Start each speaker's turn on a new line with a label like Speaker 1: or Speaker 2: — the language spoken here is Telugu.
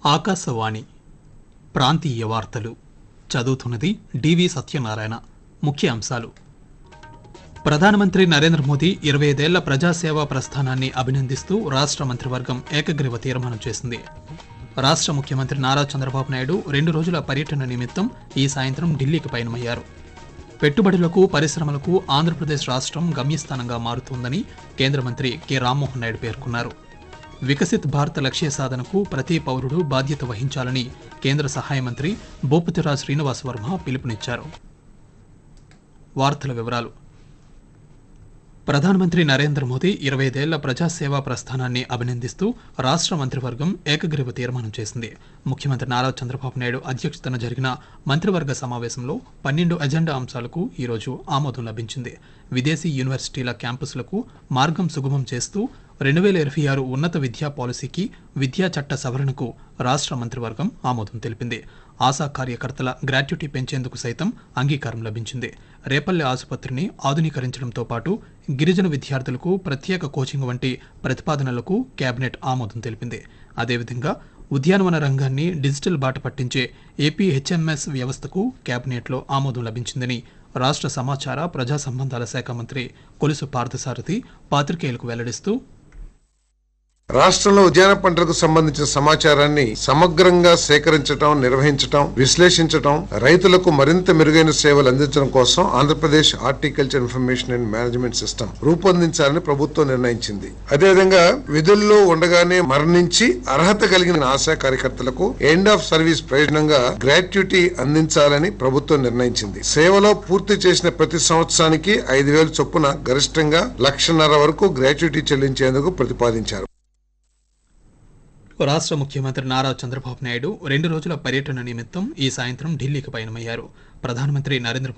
Speaker 1: ఆకాశవాణి ప్రాంతీయ వార్తలు చదువుతున్నది డివి సత్యనారాయణ ముఖ్య అంశాలు ప్రధానమంత్రి నరేంద్ర మోదీ ఇరవై ఐదేళ్ల ప్రజాసేవా ప్రస్థానాన్ని అభినందిస్తూ రాష్ట్ర మంత్రివర్గం ఏకగ్రీవ తీర్మానం చేసింది రాష్ట్ర ముఖ్యమంత్రి నారా చంద్రబాబు నాయుడు రెండు రోజుల పర్యటన నిమిత్తం ఈ సాయంత్రం ఢిల్లీకి పయనమయ్యారు పెట్టుబడులకు పరిశ్రమలకు ఆంధ్రప్రదేశ్ రాష్ట్రం గమ్యస్థానంగా మారుతోందని కేంద్ర మంత్రి కె రామ్మోహన్ నాయుడు పేర్కొన్నారు వికసిత్ భారత్ లక్ష్య సాధనకు ప్రతి పౌరుడు బాధ్యత వహించాలని కేంద్ర సహాయ మంత్రి భూపతిరాజ్ శ్రీనివాస్ వర్మ పిలుపునిచ్చారు వార్తల వివరాలు ప్రధానమంత్రి నరేంద్ర మోదీ ఇరవై ఐదేళ్ల ప్రజాసేవా ప్రస్థానాన్ని అభినందిస్తూ రాష్ట్ర మంత్రివర్గం ఏకగ్రీవ తీర్మానం చేసింది ముఖ్యమంత్రి నారా చంద్రబాబు నాయుడు అధ్యక్షతన జరిగిన మంత్రివర్గ సమావేశంలో పన్నెండు ఎజెండా అంశాలకు ఈరోజు ఆమోదం లభించింది విదేశీ యూనివర్సిటీల క్యాంపస్లకు మార్గం సుగమం చేస్తూ రెండు వేల ఇరవై ఆరు ఉన్నత విద్యా పాలసీకి విద్యా చట్ట సవరణకు రాష్ట్ర మంత్రివర్గం ఆమోదం తెలిపింది ఆశా కార్యకర్తల గ్రాట్యుటీ పెంచేందుకు సైతం అంగీకారం లభించింది రేపల్లె ఆసుపత్రిని ఆధునీకరించడంతో పాటు గిరిజన విద్యార్థులకు ప్రత్యేక కోచింగ్ వంటి ప్రతిపాదనలకు కేబినెట్ ఆమోదం తెలిపింది అదేవిధంగా ఉద్యానవన రంగాన్ని డిజిటల్ బాట పట్టించే ఏపీ హెచ్ఎంఎస్ వ్యవస్థకు కేబినెట్లో ఆమోదం లభించిందని రాష్ట్ర సమాచార ప్రజా సంబంధాల శాఖ మంత్రి కొలుసు పార్థసారథి పాత్రికేయులకు వెల్లడిస్తూ
Speaker 2: రాష్ట్రంలో ఉద్యాన పంటలకు సంబంధించిన సమాచారాన్ని సమగ్రంగా సేకరించడం నిర్వహించడం విశ్లేషించడం రైతులకు మరింత మెరుగైన సేవలు అందించడం కోసం Andhra Pradesh horticulture information and management system రూపొందించాలని ప్రభుత్వం నిర్ణయించింది అదేవిధంగా విధుల్లో ఉండగానే మరణించి అర్హత కలిగిన ఆశా కార్యకర్తలకు ఎండ్ ఆఫ్ సర్వీస్ ప్రయోజనంగా గ్రాట్యుటీ అందించాలని ప్రభుత్వం నిర్ణయించింది సేవలో పూర్తి చేసిన ప్రతి సంవత్సరానికి ఐదు వేలు చొప్పున గరిష్టంగా లక్షన్నర వరకు గ్రాట్యుటీ చెల్లించేందుకు ప్రతిపాదించారు
Speaker 1: రాష్ట్ర ముఖ్యమంత్రి నారా చంద్రబాబు నాయుడు రెండు రోజుల పర్యటన నిమిత్తం ఈ సాయంత్రం ఢిల్లీకి పయనమయ్యారు ప్రధానమంత్రి నరేంద్ర